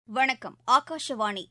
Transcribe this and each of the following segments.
வணக்கம் ஆகாஷவாணி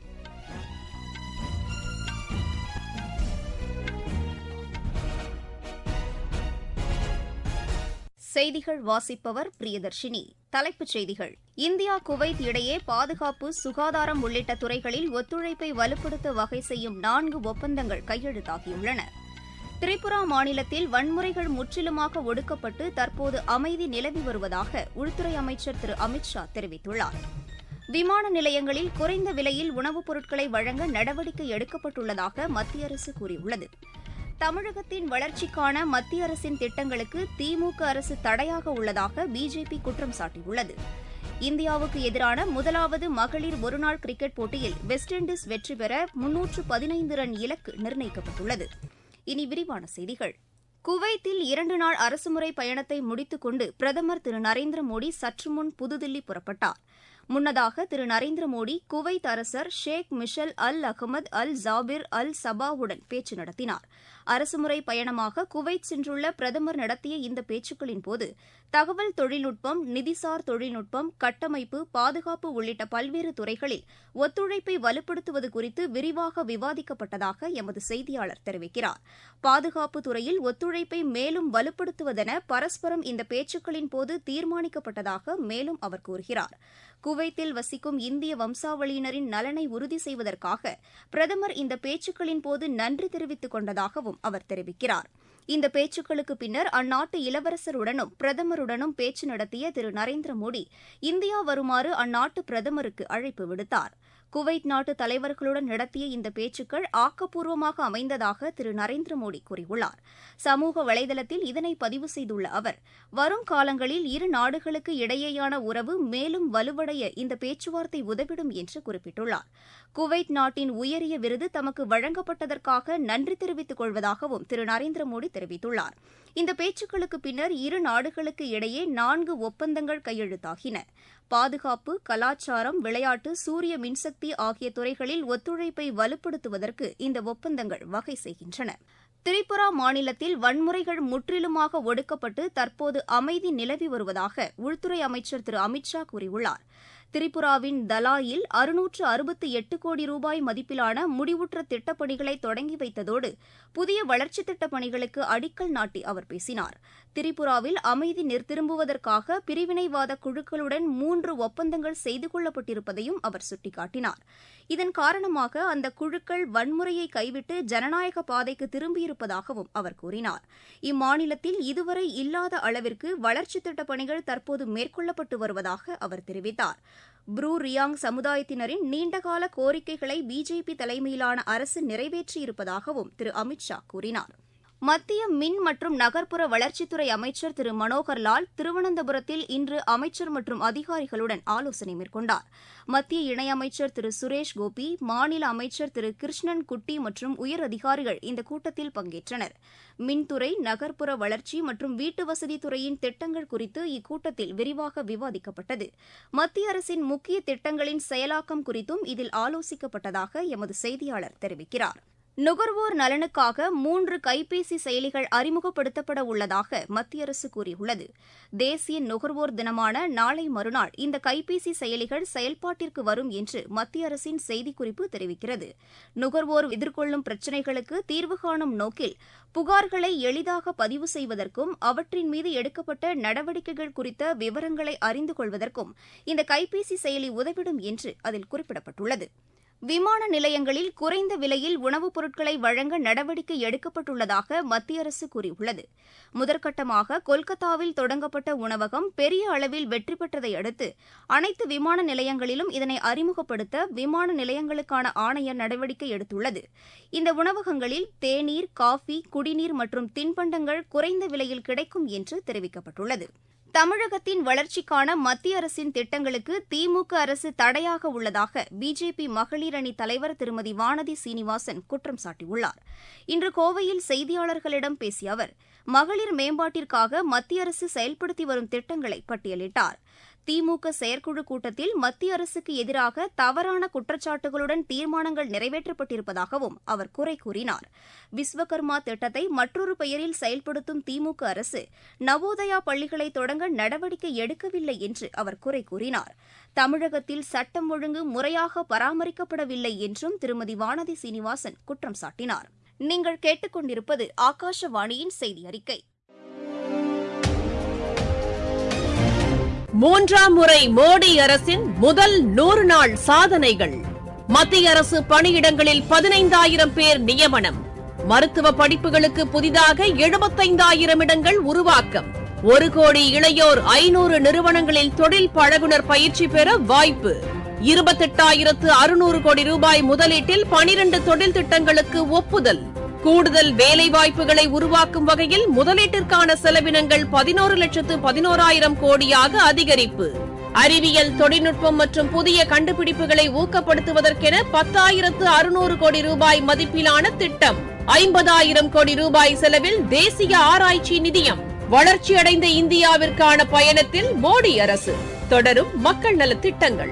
செய்திகள் வாசிப்பவர் பிரியதர்ஷினி தலைப்புச் செய்திகள் இந்தியா குவைத் இடையே பாதுகாப்பு சுகாதாரம் உள்ளிட்ட துறைகளில் ஒத்துழைப்பை வலுப்படுத்த வகை செய்யும் நான்கு ஒப்பந்தங்கள் கையெழுத்தாகியுள்ளன திரிபுரா மாநிலத்தில் வன்முறைகள் முற்றிலுமாக ஒடுக்கப்பட்டு தற்போது அமைதி நிலவி வருவதாக உள்துறை அமைச்சர் திரு அமித் ஷா தெரிவித்துள்ளார் விமான நிலையங்களில் குறைந்த விலையில் உணவுப் பொருட்களை வழங்க நடவடிக்கை எடுக்கப்பட்டுள்ளதாக மத்திய அரசு கூறியுள்ளது தமிழகத்தின் வளர்ச்சிக்கான மத்திய அரசின் திட்டங்களுக்கு திமுக அரசு தடையாக உள்ளதாக பிஜேபி குற்றம் சாட்டியுள்ளது இந்தியாவுக்கு எதிரான முதலாவது மகளிர் ஒருநாள் கிரிக்கெட் போட்டியில் வெஸ்ட் இண்டீஸ் வெற்றி பெற முன்னூற்று பதினைந்து ரன் இலக்கு நிர்ணயிக்கப்பட்டுள்ளது இனி விரிவான செய்திகள் குவைத்தில் இரண்டு நாள் அரசுமுறை பயணத்தை முடித்துக் கொண்டு பிரதமர் திரு நரேந்திர மோடி சற்றுமுன் புதுதில்லி புறப்பட்டார் முன்னதாக திரு நரேந்திர மோடி குவைத் அரசர் Sheikh Mishal Al Ahmad Al Jaber Al சபாவுடன் பேச்சு நடத்தினார் அரசுமுறை பயணமாக குவைத் சென்றுள்ள பிரதமர் நடத்திய இந்த பேச்சுக்களின்போது தகவல் தொழில்நுட்பம் நிதிசார் தொழில்நுட்பம் கட்டமைப்பு பாதுகாப்பு உள்ளிட்ட பல்வேறு துறைகளில் ஒத்துழைப்பை வலுப்படுத்துவது குறித்து விரிவாக விவாதிக்கப்பட்டதாக எமது செய்தியாளர் தெரிவிக்கிறார் பாதுகாப்பு துறையில் ஒத்துழைப்பை மேலும் வலுப்படுத்துவதென பரஸ்பரம் இந்த பேச்சுக்களின் போது தீர்மானிக்கப்பட்டதாக மேலும் அவர் கூறுகிறார் குவைத்தில் வசிக்கும் இந்திய வம்சாவளியினரின் நலனை உறுதி செய்வதற்காக பிரதமர் இந்த பேச்சுக்களின் போது நன்றி தெரிவித்துக் கொண்டதாகவும் அவர் தெரிவிக்கிறார் இந்த பேச்சுக்களுக்கு பின்னர் அந்நாட்டு இளவரசருடனும் பிரதமருடனும் பேச்சு நடத்திய திரு நரேந்திர மோடி இந்தியா வருமாறு அந்நாட்டு பிரதமருக்கு அழைப்பு விடுத்தார் குவைத் நாட்டு தலைவர்களுடன் நடத்திய இந்த பேச்சுக்கள் ஆக்கப்பூர்வமாக அமைந்ததாக திரு நரேந்திர மோடி கூறியுள்ளார் சமூக வலைதளத்தில் இதனை பதிவு செய்துள்ள அவர் வரும் காலங்களில் இரு நாடுகளுக்கு இடையேயான உறவு மேலும் வலுவடைய இந்த பேச்சுவார்த்தை உதவிடும் என்று குறிப்பிட்டுள்ளார் குவைத் நாட்டின் உயரிய விருது தமக்கு வழங்கப்பட்டதற்காக நன்றி தெரிவித்துக் கொள்வதாகவும் திரு நரேந்திர மோடி தெரிவித்துள்ளார் இந்த பேச்சுக்களுக்கு பின்னர் இரு நாடுகளுக்கு இடையே நான்கு ஒப்பந்தங்கள் கையெழுத்தாகின பாதுகாப்பு கலாச்சாரம் விளையாட்டு சூரிய மின்சக்தி ஆகிய துறைகளில் ஒத்துழைப்பை வலுப்படுத்துவதற்கு இந்த ஒப்பந்தங்கள் வகை செய்கின்றன திரிபுரா மாநிலத்தில் வன்முறைகள் முற்றிலுமாக ஒடுக்கப்பட்டு தற்போது அமைதி நிலவி வருவதாக உள்துறை அமைச்சர் திரு அமித் ஷா கூறியுள்ளார் திரிபுராவின் தலாயில் அறுநூற்று அறுபத்தி எட்டு கோடி ரூபாய் மதிப்பிலான முடிவுற்ற திட்டப்பணிகளை தொடங்கி வைத்ததோடு புதிய வளர்ச்சித் திட்டப் பணிகளுக்கு அடிக்கல் நாட்டி அவர் பேசினார் திரிபுராவில் அமைதி திரும்புவதற்காக பிரிவினைவாத குழுக்களுடன் மூன்று ஒப்பந்தங்கள் செய்து கொள்ளப்பட்டிருப்பதையும் அவர் சுட்டிக்காட்டினார் இதன் காரணமாக அந்த குழுக்கள் வன்முறையை கைவிட்டு ஜனநாயக பாதைக்கு திரும்பியிருப்பதாகவும் அவர் கூறினார் இம்மாநிலத்தில் இதுவரை இல்லாத அளவிற்கு வளர்ச்சித் திட்டப் பணிகள் தற்போது மேற்கொள்ளப்பட்டு வருவதாக அவர் தெரிவித்தார் ப்ரூ ரியாங் சமுதாயத்தினரின் நீண்டகால கோரிக்கைகளை பிஜேபி தலைமையிலான அரசு நிறைவேற்றியிருப்பதாகவும் திரு அமித் ஷா கூறினார் மத்திய மின் மற்றும் நகர்ப்புற வளர்ச்சித்துறை அமைச்சர் திரு மனோகர் லால் திருவனந்தபுரத்தில் இன்று அமைச்சர் மற்றும் அதிகாரிகளுடன் ஆலோசனை மேற்கொண்டார் மத்திய இணையமைச்சர் திரு சுரேஷ் கோபி மாநில அமைச்சர் திரு கிருஷ்ணன் குட்டி மற்றும் உயர் அதிகாரிகள் இந்த கூட்டத்தில் பங்கேற்றனர் மின்துறை நகர்ப்புற வளர்ச்சி மற்றும் வீட்டு வசதி துறையின் திட்டங்கள் குறித்து இக்கூட்டத்தில் விரிவாக விவாதிக்கப்பட்டது மத்திய அரசின் முக்கிய திட்டங்களின் செயலாக்கம் குறித்தும் இதில் ஆலோசிக்கப்பட்டதாக எமது செய்தியாளர் தெரிவிக்கிறார் நுகர்வோர் நலனுக்காக மூன்று கைபேசி செயலிகள் அறிமுகப்படுத்தப்பட உள்ளதாக மத்திய அரசு கூறியுள்ளது தேசிய நுகர்வோர் தினமான நாளை மறுநாள் இந்த கைபேசி செயலிகள் செயல்பாட்டிற்கு வரும் என்று மத்திய அரசின் செய்திக்குறிப்பு தெரிவிக்கிறது நுகர்வோர் எதிர்கொள்ளும் பிரச்சினைகளுக்கு தீர்வு காணும் நோக்கில் புகார்களை எளிதாக பதிவு செய்வதற்கும் அவற்றின் மீது எடுக்கப்பட்ட நடவடிக்கைகள் குறித்த விவரங்களை அறிந்து கொள்வதற்கும் இந்த கைபேசி செயலி உதவிடும் என்று அதில் குறிப்பிடப்பட்டுள்ளது விமான நிலையங்களில் குறைந்த விலையில் உணவுப் பொருட்களை வழங்க நடவடிக்கை எடுக்கப்பட்டுள்ளதாக மத்திய அரசு கூறியுள்ளது முதற்கட்டமாக கொல்கத்தாவில் தொடங்கப்பட்ட உணவகம் பெரிய அளவில் வெற்றி பெற்றதை அடுத்து அனைத்து விமான நிலையங்களிலும் இதனை அறிமுகப்படுத்த விமான நிலையங்களுக்கான ஆணையர் நடவடிக்கை எடுத்துள்ளது இந்த உணவகங்களில் தேநீர் காஃபி குடிநீர் மற்றும் தின்பண்டங்கள் குறைந்த விலையில் கிடைக்கும் என்று தெரிவிக்கப்பட்டுள்ளது தமிழகத்தின் வளர்ச்சிக்கான மத்திய அரசின் திட்டங்களுக்கு திமுக அரசு தடையாக உள்ளதாக பிஜேபி மகளிர் அணி தலைவர் திருமதி வானதி சீனிவாசன் குற்றம் சாட்டியுள்ளார் இன்று கோவையில் செய்தியாளர்களிடம் பேசிய அவர் மகளிர் மேம்பாட்டிற்காக மத்திய அரசு செயல்படுத்தி வரும் திட்டங்களை பட்டியலிட்டார் திமுக செயற்குழு கூட்டத்தில் மத்திய அரசுக்கு எதிராக தவறான குற்றச்சாட்டுகளுடன் தீர்மானங்கள் நிறைவேற்றப்பட்டிருப்பதாகவும் அவர் குறை கூறினார் விஸ்வகர்மா திட்டத்தை மற்றொரு பெயரில் செயல்படுத்தும் திமுக அரசு நவோதயா பள்ளிகளை தொடங்க நடவடிக்கை எடுக்கவில்லை என்று அவர் குறை கூறினார் தமிழகத்தில் சட்டம் ஒழுங்கு முறையாக பராமரிக்கப்படவில்லை என்றும் திருமதி வானதி சீனிவாசன் குற்றம் சாட்டினார் நீங்கள் கேட்டுக்கொண்டிருப்பது ஆகாஷவாணியின் செய்தி அறிக்கை மூன்றாம் முறை மோடி அரசின் முதல் நூறு நாள் சாதனைகள் மத்திய அரசு பணியிடங்களில் பதினைந்தாயிரம் பேர் நியமனம் மருத்துவ படிப்புகளுக்கு புதிதாக எழுபத்தைந்தாயிரம் இடங்கள் உருவாக்கம் ஒரு கோடி இளையோர் ஐநூறு நிறுவனங்களில் தொழில் பழகுனர் பயிற்சி பெற வாய்ப்பு இருபத்தெட்டாயிரத்து அறுநூறு கோடி ரூபாய் முதலீட்டில் பனிரண்டு தொழில் திட்டங்களுக்கு ஒப்புதல் கூடுதல் வேலைவாய்ப்புகளை உருவாக்கும் வகையில் முதலீட்டிற்கான செலவினங்கள் பதினோரு லட்சத்து பதினோராயிரம் கோடியாக அதிகரிப்பு அறிவியல் தொழில்நுட்பம் மற்றும் புதிய கண்டுபிடிப்புகளை ஊக்கப்படுத்துவதற்கென பத்தாயிரத்து அறுநூறு கோடி ரூபாய் மதிப்பிலான திட்டம் ஐம்பதாயிரம் கோடி ரூபாய் செலவில் தேசிய ஆராய்ச்சி நிதியம் வளர்ச்சியடைந்த இந்தியாவிற்கான பயணத்தில் மோடி அரசு தொடரும் மக்கள் நலத் திட்டங்கள்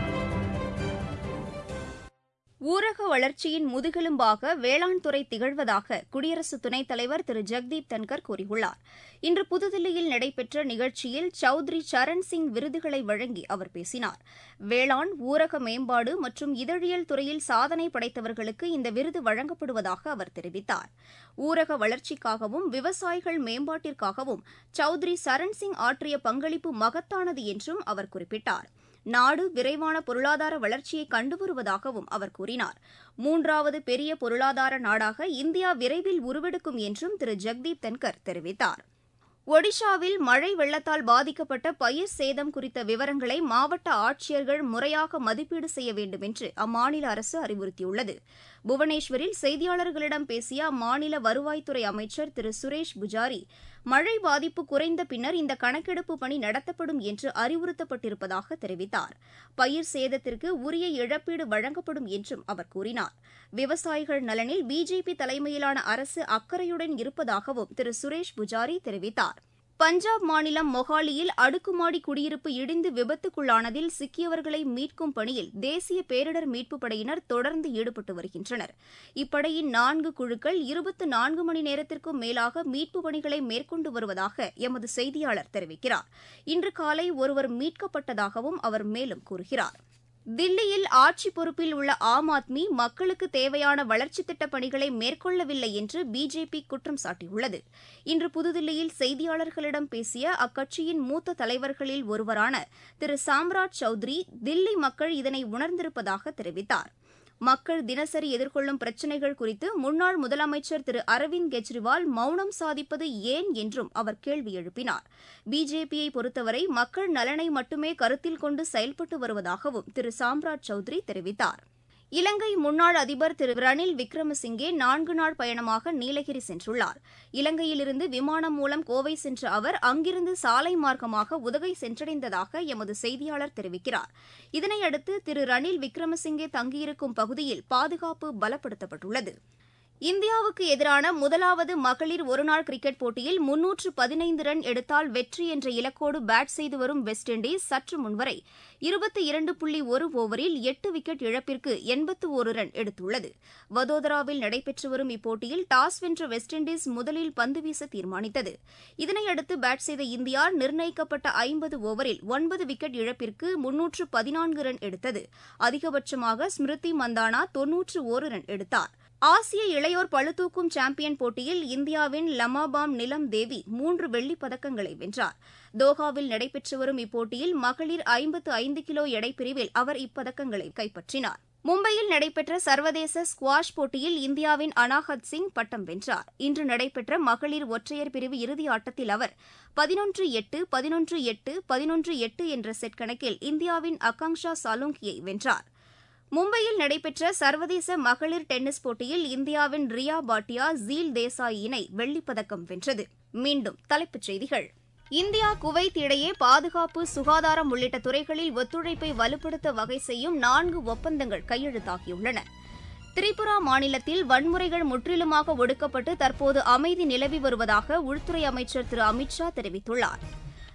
ஊரக வளர்ச்சியின் முதுகெலும்பாக வேளாண் துறை திகழ்வதாக குடியரசு துணைத் தலைவர் திரு ஜெக்தீப் தன்கர் கூறியுள்ளார் இன்று புதுதில்லியில் நடைபெற்ற நிகழ்ச்சியில் சௌத்ரி சரண் சிங் விருதுகளை வழங்கி அவர் பேசினார் வேளாண் ஊரக மேம்பாடு மற்றும் இதழியல் துறையில் சாதனை படைத்தவர்களுக்கு இந்த விருது வழங்கப்படுவதாக அவர் தெரிவித்தார் ஊரக வளர்ச்சிக்காகவும் விவசாயிகள் மேம்பாட்டிற்காகவும் சௌத்ரி சரண் சிங் ஆற்றிய பங்களிப்பு மகத்தானது என்றும் அவர் குறிப்பிட்டார் நாடு விரைவான பொருளாதார வளர்ச்சியை கண்டு வருவதாகவும் அவர் கூறினார் மூன்றாவது பெரிய பொருளாதார நாடாக இந்தியா விரைவில் உருவெடுக்கும் என்றும் திரு ஜெக்தீப் தன்கர் தெரிவித்தார் ஒடிஷாவில் மழை வெள்ளத்தால் பாதிக்கப்பட்ட பயிர் சேதம் குறித்த விவரங்களை மாவட்ட ஆட்சியர்கள் முறையாக மதிப்பீடு செய்ய வேண்டும் என்று அம்மாநில அரசு அறிவுறுத்தியுள்ளது புவனேஸ்வரில் செய்தியாளர்களிடம் பேசிய அம்மாநில வருவாய்த்துறை அமைச்சர் திரு சுரேஷ் புஜாரி மழை பாதிப்பு குறைந்த பின்னர் இந்த கணக்கெடுப்பு பணி நடத்தப்படும் என்று அறிவுறுத்தப்பட்டிருப்பதாக தெரிவித்தார் பயிர் சேதத்திற்கு உரிய இழப்பீடு வழங்கப்படும் என்றும் அவர் கூறினார் விவசாயிகள் நலனில் பிஜேபி தலைமையிலான அரசு அக்கறையுடன் இருப்பதாகவும் திரு சுரேஷ் புஜாரி தெரிவித்தார் பஞ்சாப் மாநிலம் மொஹாலியில் அடுக்குமாடி குடியிருப்பு இடிந்து விபத்துக்குள்ளானதில் சிக்கியவர்களை மீட்கும் பணியில் தேசிய பேரிடர் மீட்புப் படையினர் தொடர்ந்து ஈடுபட்டு வருகின்றனர் இப்படையின் நான்கு குழுக்கள் இருபத்து நான்கு மணி நேரத்திற்கும் மேலாக மீட்புப் பணிகளை மேற்கொண்டு வருவதாக எமது செய்தியாளர் தெரிவிக்கிறார் இன்று காலை ஒருவர் மீட்கப்பட்டதாகவும் அவர் மேலும் கூறுகிறார் தில்லியில் ஆட்சி பொறுப்பில் உள்ள ஆம் ஆத்மி மக்களுக்கு தேவையான வளர்ச்சித் திட்டப் பணிகளை மேற்கொள்ளவில்லை என்று பிஜேபி குற்றம் சாட்டியுள்ளது இன்று புதுதில்லியில் செய்தியாளர்களிடம் பேசிய அக்கட்சியின் மூத்த தலைவர்களில் ஒருவரான திரு சாம்ராஜ் சௌத்ரி தில்லி மக்கள் இதனை உணர்ந்திருப்பதாக தெரிவித்தார் மக்கள் தினசரி எதிர்கொள்ளும் பிரச்சினைகள் குறித்து முன்னாள் முதலமைச்சர் திரு அரவிந்த் கெஜ்ரிவால் மௌனம் சாதிப்பது ஏன் என்றும் அவர் கேள்வி எழுப்பினார் பிஜேபியை பொறுத்தவரை மக்கள் நலனை மட்டுமே கருத்தில் கொண்டு செயல்பட்டு வருவதாகவும் திரு சாம்ராஜ் சௌத்ரி தெரிவித்தார் இலங்கை முன்னாள் அதிபர் திரு ரணில் விக்ரமசிங்கே நான்கு நாள் பயணமாக நீலகிரி சென்றுள்ளார் இலங்கையிலிருந்து விமானம் மூலம் கோவை சென்ற அவர் அங்கிருந்து சாலை மார்க்கமாக உதகை சென்றடைந்ததாக எமது செய்தியாளர் தெரிவிக்கிறார் இதனையடுத்து திரு ரணில் விக்ரமசிங்கே தங்கியிருக்கும் பகுதியில் பாதுகாப்பு பலப்படுத்தப்பட்டுள்ளது இந்தியாவுக்கு எதிரான முதலாவது மகளிர் ஒருநாள் கிரிக்கெட் போட்டியில் முன்னூற்று பதினைந்து ரன் எடுத்தால் வெற்றி என்ற இலக்கோடு பேட் செய்து வரும் வெஸ்ட் இண்டீஸ் சற்று முன்வரை இருபத்தி இரண்டு புள்ளி ஒரு ஓவரில் எட்டு விக்கெட் இழப்பிற்கு எண்பத்து ஒரு ரன் எடுத்துள்ளது வதோதராவில் நடைபெற்று வரும் இப்போட்டியில் டாஸ் வென்ற வெஸ்ட் இண்டீஸ் முதலில் பந்து வீச தீர்மானித்தது இதனையடுத்து பேட் செய்த இந்தியா நிர்ணயிக்கப்பட்ட ஐம்பது ஓவரில் ஒன்பது விக்கெட் இழப்பிற்கு முன்னூற்று பதினான்கு ரன் எடுத்தது அதிகபட்சமாக ஸ்மிருதி மந்தானா தொன்னூற்று ஒரு ரன் எடுத்தார் ஆசிய இளையோர் பளுதூக்கும் சாம்பியன் போட்டியில் இந்தியாவின் லமாபாம் நிலம் தேவி மூன்று வெள்ளிப் பதக்கங்களை வென்றார் தோஹாவில் நடைபெற்று வரும் இப்போட்டியில் மகளிர் ஐம்பத்து ஐந்து கிலோ எடைப்பிரிவில் அவர் இப்பதக்கங்களை கைப்பற்றினார் மும்பையில் நடைபெற்ற சர்வதேச ஸ்குவாஷ் போட்டியில் இந்தியாவின் அனாஹத் சிங் பட்டம் வென்றார் இன்று நடைபெற்ற மகளிர் ஒற்றையர் பிரிவு இறுதி ஆட்டத்தில் அவர் பதினொன்று எட்டு பதினொன்று எட்டு பதினொன்று எட்டு என்ற செட் கணக்கில் இந்தியாவின் அகாங்ஷா சாலுங்கியை வென்றார் மும்பையில் நடைபெற்ற சர்வதேச மகளிர் டென்னிஸ் போட்டியில் இந்தியாவின் ரியா பாட்டியா ஜீல் தேசாய் இணை வெள்ளிப்பதக்கம் வென்றது மீண்டும் தலைப்புச் செய்திகள் இந்தியா குவைத் இடையே பாதுகாப்பு சுகாதாரம் உள்ளிட்ட துறைகளில் ஒத்துழைப்பை வலுப்படுத்த வகை செய்யும் நான்கு ஒப்பந்தங்கள் கையெழுத்தாகியுள்ளன திரிபுரா மாநிலத்தில் வன்முறைகள் முற்றிலுமாக ஒடுக்கப்பட்டு தற்போது அமைதி நிலவி வருவதாக உள்துறை அமைச்சர் திரு அமித் ஷா தெரிவித்துள்ளார்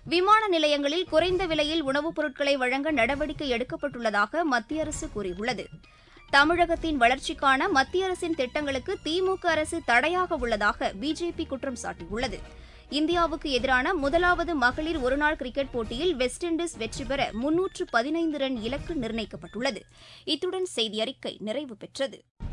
விமான நிலையங்களில் குறைந்த விலையில் உணவுப் பொருட்களை வழங்க நடவடிக்கை எடுக்கப்பட்டுள்ளதாக மத்திய அரசு கூறியுள்ளது தமிழகத்தின் வளர்ச்சிக்கான மத்திய அரசின் திட்டங்களுக்கு திமுக அரசு தடையாக உள்ளதாக பிஜேபி குற்றம் சாட்டியுள்ளது இந்தியாவுக்கு எதிரான முதலாவது மகளிர் ஒருநாள் கிரிக்கெட் போட்டியில் வெஸ்ட் இண்டீஸ் வெற்றி பெற முன்னூற்று பதினைந்து ரன் இலக்கு நிர்ணயிக்கப்பட்டுள்ளது இத்துடன் செய்தி அறிக்கை நிறைவு பெற்றது